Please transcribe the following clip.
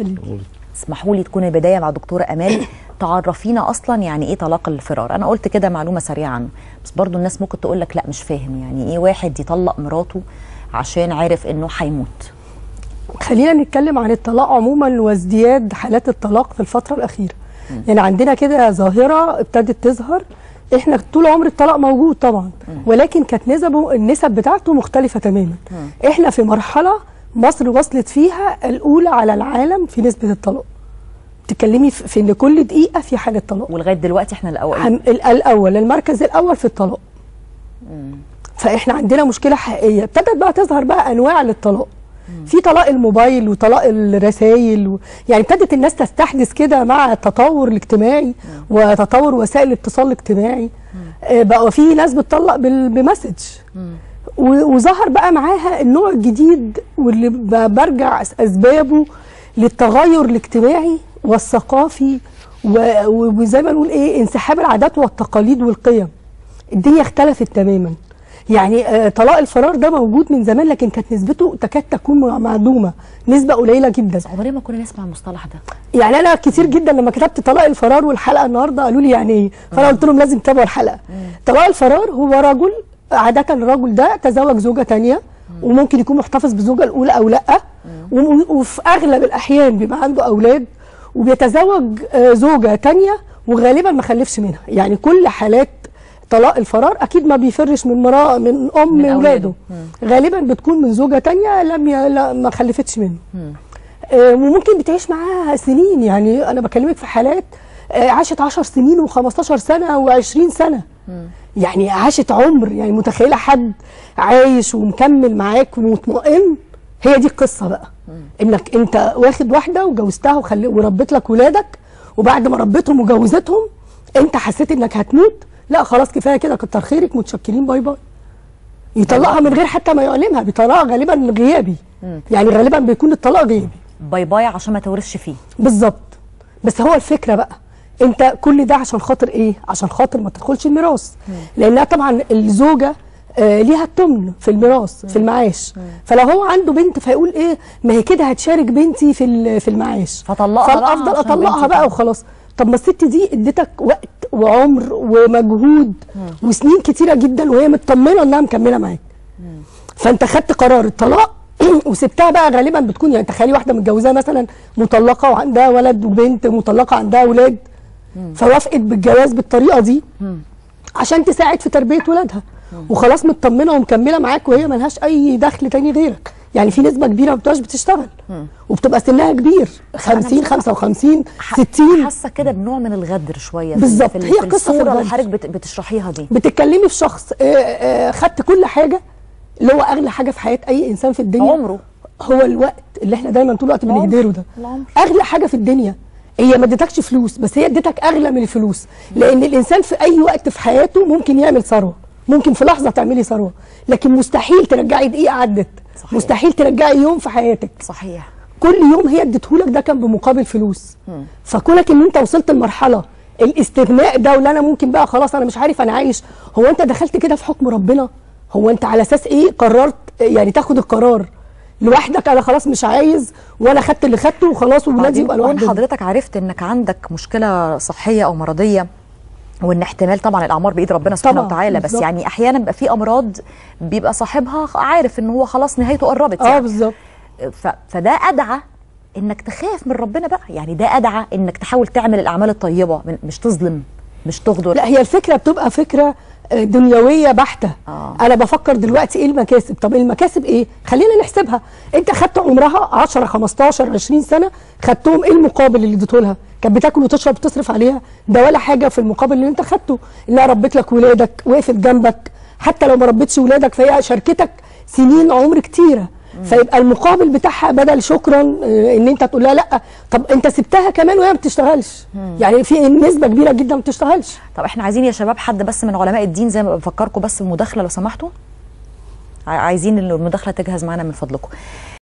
اسمحوا لي تكون البدايه مع دكتوره امال تعرفينا اصلا يعني ايه طلاق الفرار انا قلت كده معلومه سريعه عنه بس برضو الناس ممكن تقول لك لا مش فاهم يعني ايه واحد يطلق مراته عشان عارف انه هيموت خلينا نتكلم عن الطلاق عموما وازدياد حالات الطلاق في الفتره الاخيره يعني عندنا كده ظاهره ابتدت تظهر احنا طول عمر الطلاق موجود طبعا ولكن كانت نسبه النسب بتاعته مختلفه تماما احنا في مرحله مصر وصلت فيها الاولى على العالم في نسبه الطلاق تتكلمي في في ان كل دقيقه في حاله طلاق ولغايه دلوقتي احنا الاول عن ال- الاول المركز الاول في الطلاق فاحنا عندنا مشكله حقيقيه ابتدت بقى تظهر بقى انواع للطلاق في طلاق الموبايل وطلاق الرسائل و... يعني ابتدت الناس تستحدث كده مع التطور الاجتماعي وتطور وسائل الاتصال الاجتماعي آه، بقى في ناس بتطلق بال... بمسج و- وظهر بقى معاها النوع الجديد واللي ب- برجع أس- اسبابه للتغير الاجتماعي والثقافي و- و- وزي ما نقول ايه انسحاب العادات والتقاليد والقيم الدنيا اختلفت تماما يعني آه، طلاق الفرار ده موجود من زمان لكن كانت نسبته تكاد تكون مع- معدومه نسبه قليله جدا عمرنا ما كنا نسمع المصطلح ده يعني انا كتير جدا لما كتبت طلاق الفرار والحلقه النهارده قالوا لي يعني ايه فانا قلت لهم لازم تتابعوا الحلقه طلاق الفرار هو رجل عاده الرجل ده تزوج زوجه تانية وممكن يكون محتفظ بالزوجه الاولى او لا وم- وفي اغلب الاحيان بيبقى عنده اولاد وبيتزوج آه، زوجه تانية وغالبا ما خلفش منها يعني كل حالات طلاق الفرار اكيد ما بيفرش من مراه من ام من اولاده أولاده. غالبا بتكون من زوجه تانية لم ي... لا ما خلفتش منه آه، وممكن بتعيش معاها سنين يعني انا بكلمك في حالات آه، عاشت 10 سنين و15 سنه و20 سنه يعني عاشت عمر يعني متخيله حد عايش ومكمل معاك ومطمئن هي دي القصه بقى انك انت واخد واحده وجوزتها وخلي وربيت لك ولادك وبعد ما ربيتهم وجوزتهم انت حسيت انك هتموت لا خلاص كفايه كده كتر خيرك متشكرين باي باي يطلقها من غير حتى ما يعلمها بطلاق غالبا غيابي يعني غالبا بيكون الطلاق غيابي باي باي عشان ما تورثش فيه بالظبط بس هو الفكره بقى انت كل ده عشان خاطر ايه عشان خاطر ما تدخلش الميراث لانها طبعا الزوجه آه ليها التمن في الميراث في المعاش فلو هو عنده بنت فيقول ايه ما هي كده هتشارك بنتي في ال- في المعاش فطلقها بقى فالافضل عشان اطلقها بنتي بقى كده. وخلاص طب ما الست دي اديتك وقت وعمر ومجهود وسنين كتيره جدا وهي مطمنه انها مكمله معاك فانت خدت قرار الطلاق وسبتها بقى غالبا بتكون يعني تخيلي واحده متجوزاه مثلا مطلقه وعندها ولد وبنت مطلقه عندها اولاد فوافقت بالجواز بالطريقه دي عشان تساعد في تربيه ولادها وخلاص مطمنه ومكمله معاك وهي ملهاش اي دخل تاني غيرك يعني في نسبه كبيره ما بتبقاش بتشتغل وبتبقى سنها كبير 50 بصراحة 55 ح- 60 حاسه كده بنوع من الغدر شويه في- بالظبط. في, ال- هي في قصة في الصوره اللي الغدر. حضرتك بت- بتشرحيها دي بتتكلمي في شخص آه، آه، خدت كل حاجه اللي هو اغلى حاجه في حياه اي انسان في الدنيا عمره. هو الوقت اللي احنا دايما طول الوقت العمر. بنهدره ده العمر. اغلى حاجه في الدنيا هي ما ادتكش فلوس بس هي ادتك اغلى من الفلوس لان الانسان في اي وقت في حياته ممكن يعمل ثروه ممكن في لحظه تعملي ثروه لكن مستحيل ترجعي دقيقه عدت صحيح. مستحيل ترجعي يوم في حياتك صحيح كل يوم هي اديتهولك ده كان بمقابل فلوس فكونك ان انت وصلت لمرحله الاستغناء ده واللي انا ممكن بقى خلاص انا مش عارف انا عايش هو انت دخلت كده في حكم ربنا هو انت على اساس ايه قررت يعني تاخد القرار لوحدك انا خلاص مش عايز وانا خدت اللي خدته وخلاص وولادي بعدين يبقى كون لوحدهم حضرتك عرفت انك عندك مشكله صحيه او مرضيه وان احتمال طبعا الاعمار بايد ربنا سبحانه طبعاً، وتعالى بس بالظبط. يعني احيانا بيبقى في امراض بيبقى صاحبها عارف ان هو خلاص نهايته قربت اه يعني بالظبط ف... فده ادعى انك تخاف من ربنا بقى يعني ده ادعى انك تحاول تعمل الاعمال الطيبه من- مش تظلم مش تغدر لا هي الفكره بتبقى فكره آه، دنيويه بحته آه. انا بفكر دلوقتي ايه المكاسب طب المكاسب ايه خلينا نحسبها انت خدت عمرها 10 15 20 سنه خدتهم ايه المقابل اللي اديته لها كانت بتاكل وتشرب وتصرف عليها ده ولا حاجه في المقابل اللي انت خدته انها ربت لك ولادك وقفت جنبك حتى لو ما ربتش ولادك فهي شاركتك سنين عمر كتيره فيبقى المقابل بتاعها بدل شكرا آه، ان انت تقول لها لا طب انت سبتها كمان وهي ما بتشتغلش يعني في نسبه كبيره جدا ما بتشتغلش طب احنا عايزين يا شباب حد بس من علماء الدين زي ما بفكركم بس بمداخله لو سمحتوا ع- عايزين المداخله تجهز معانا من فضلكم